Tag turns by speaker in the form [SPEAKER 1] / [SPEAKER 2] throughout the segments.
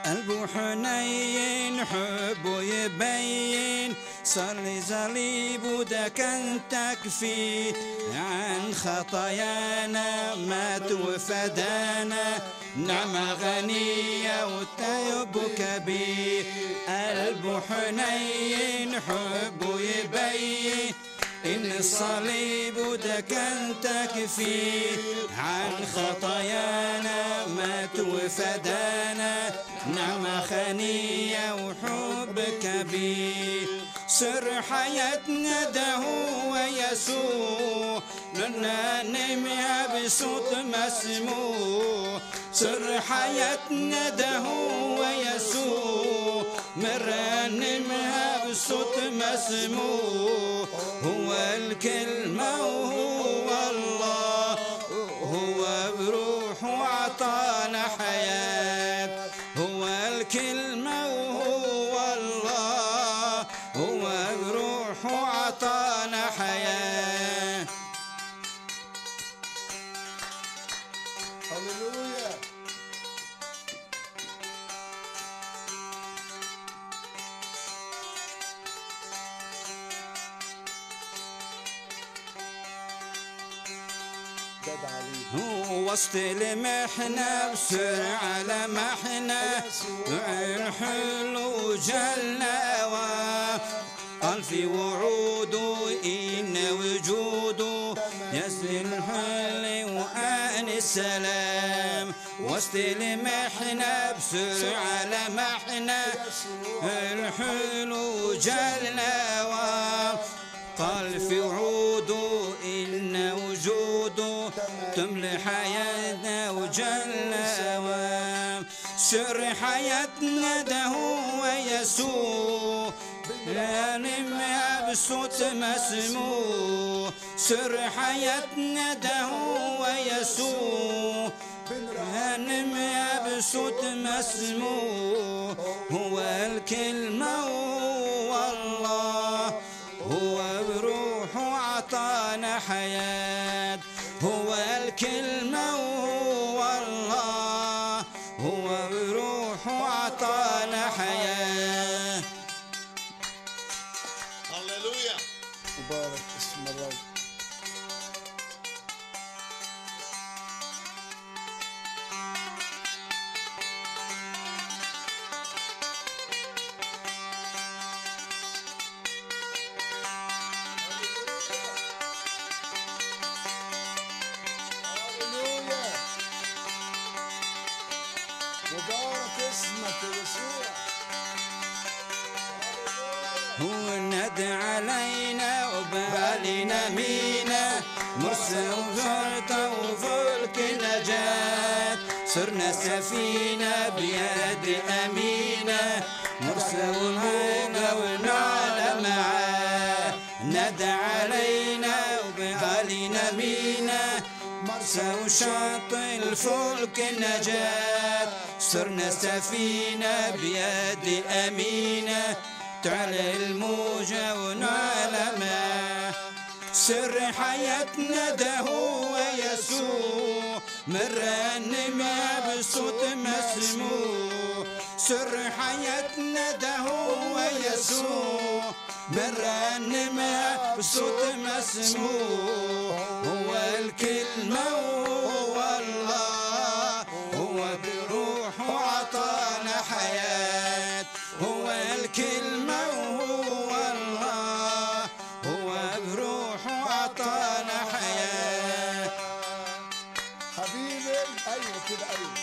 [SPEAKER 1] قلبه حنين حبه يبين صار لي صليب وده كان تكفي عن خطايانا مات وفدانا نعمة غنية والتيب كبير قلبه حنين حبه يبين إن الصليب ده كان تكفي عن خطايانا مات وفدانا نعمة خنية وحب كبير سر حياتنا ده هو يسوع لنا نميها بصوت مسموع سر حياتنا ده هو يسوع مرنمها بصوت مسموع هو الكلمة وهو الله هو بروحه عطانا حياة هو الكلمة وهو الله هو بروحه عطانا حياة
[SPEAKER 2] هللويا جد عليك
[SPEAKER 1] هو وسط المحنة بسرعة لمحنا الحلو جلنا قال في وعوده إن وجوده يسري الحل وآن السلام وسط المحنة بسرعة لمحنا الحلو جلنا قال في وعوده إن وجوده تملي حياتنا وجل أوام سر حياتنا ده هو يسوع لا نمها بصوت مسموع سر حياتنا ده هو يسوع نمها بصوت مسموع هو الكلمة هو الله هو بروحه عطانا حياة هو الكلمة وهو الله هو بروحه عطانا حياة
[SPEAKER 3] هللويا
[SPEAKER 2] مبارك اسم الرب هللويا مبارك اسمك يا يسوع
[SPEAKER 1] هو الند علينا وبالنا مينا مرسى وجرطة وفلك نجاة صرنا سفينة بيد أمينة مرسى ومعنا ونعلى معاه ندى علينا وبالنا مينا مرسى وشاطئ الفلك النجاة صرنا سفينة بيد أمينة تعلى الموجة ونعلى ما سر حياتنا ده هو يسوع مرنمها بصوت مسموع سر حياتنا ده هو يسوع مرنمها بصوت مسموع هو الكلمة وهو الله هو بروحه عطانا حياة هو الكلمة وهو الله هو بروحه عطانا حياة
[SPEAKER 2] حبيبي ايوه كده ايوه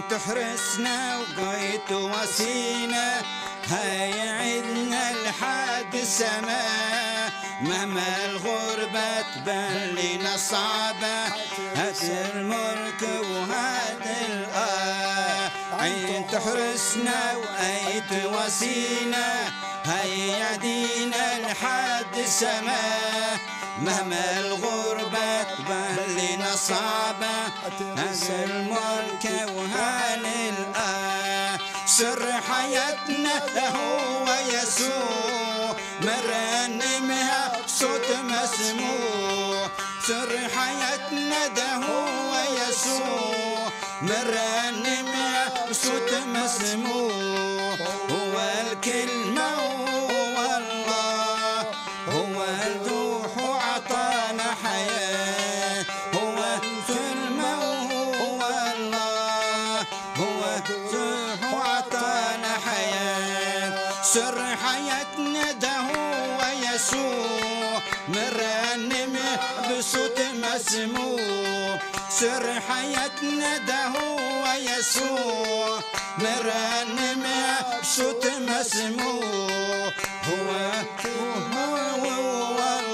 [SPEAKER 1] تحرسنا وقيت وسينا هاي عدنا لحد السماء مهما الغربة تبان لنا صعبة هات الملك وهات الآه عين تحرسنا وأيت وسينا هيا دينا لحد السماء مهما الغربة تبان لنا صعبة هذا الملك وهان الآه سر حياتنا هو يسوع مرنمها بصوت مسموع سر حياتنا ده هو يسوع مرنمها بصوت مسموع هو الكلمة هو الله هو الروح وعطانا حياة هو الكلمة هو الله هو الروح وعطانا حياة سر حياتنا ده هو يسوع مرنم بصوت مسموع سر حياتنا ده هو يسوع مرنم بصوت مسموع هو هو هو